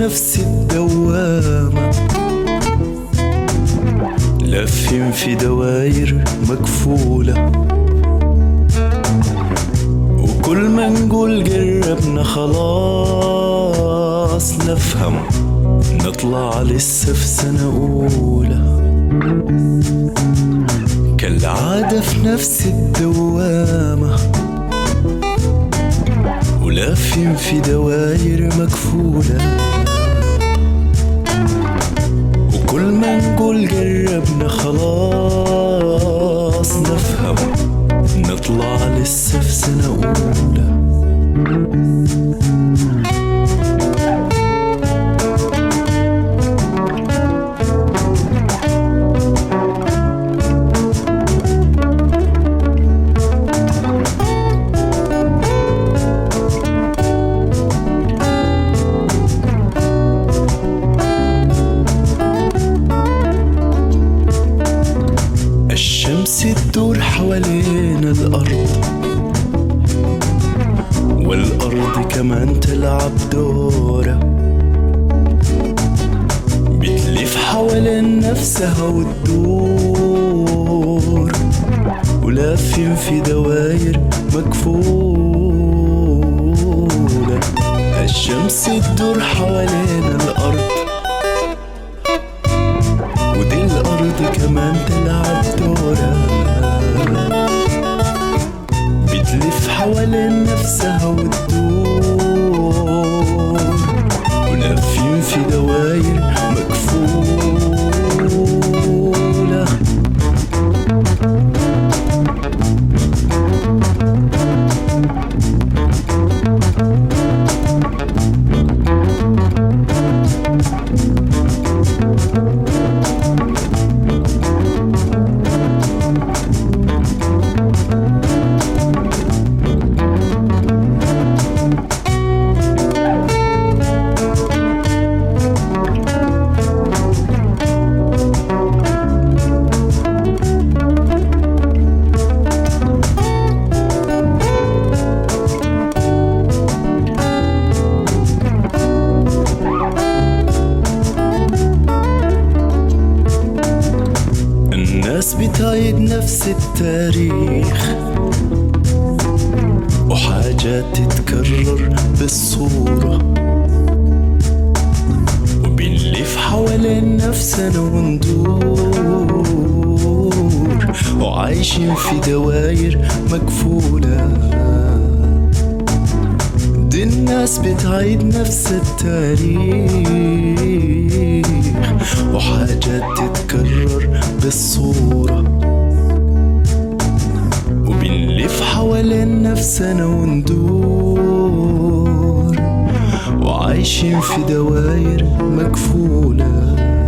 نفس الدوامة لافين في دواير مكفولة وكل ما نقول جربنا خلاص نفهم نطلع لسه في سنة أولى كالعادة في نفس الدوامة ولافين في دواير مكفولة وكل ما نقول جربنا خلاص نفهم نطلع لسه في سنة أولى الشمس تدور حوالين الأرض والأرض كمان تلعب دورة بتلف حوالين نفسها وتدور ولافين في دواير مكفولة الشمس تدور حوالين الأرض ودي الأرض كمان تلعب دورة بتلف حوالين نفسها وتدور ولافين في دواير مكفولة الناس بتعيد نفس التاريخ وحاجات تتكرر بالصورة وبنلف حوالين نفسنا وندور وعايشين في دواير مكفولة دي الناس بتعيد نفس التاريخ وحاجات تتكرر بالصورة وبنلف حوالين نفسنا وندور وعايشين في دواير مكفوله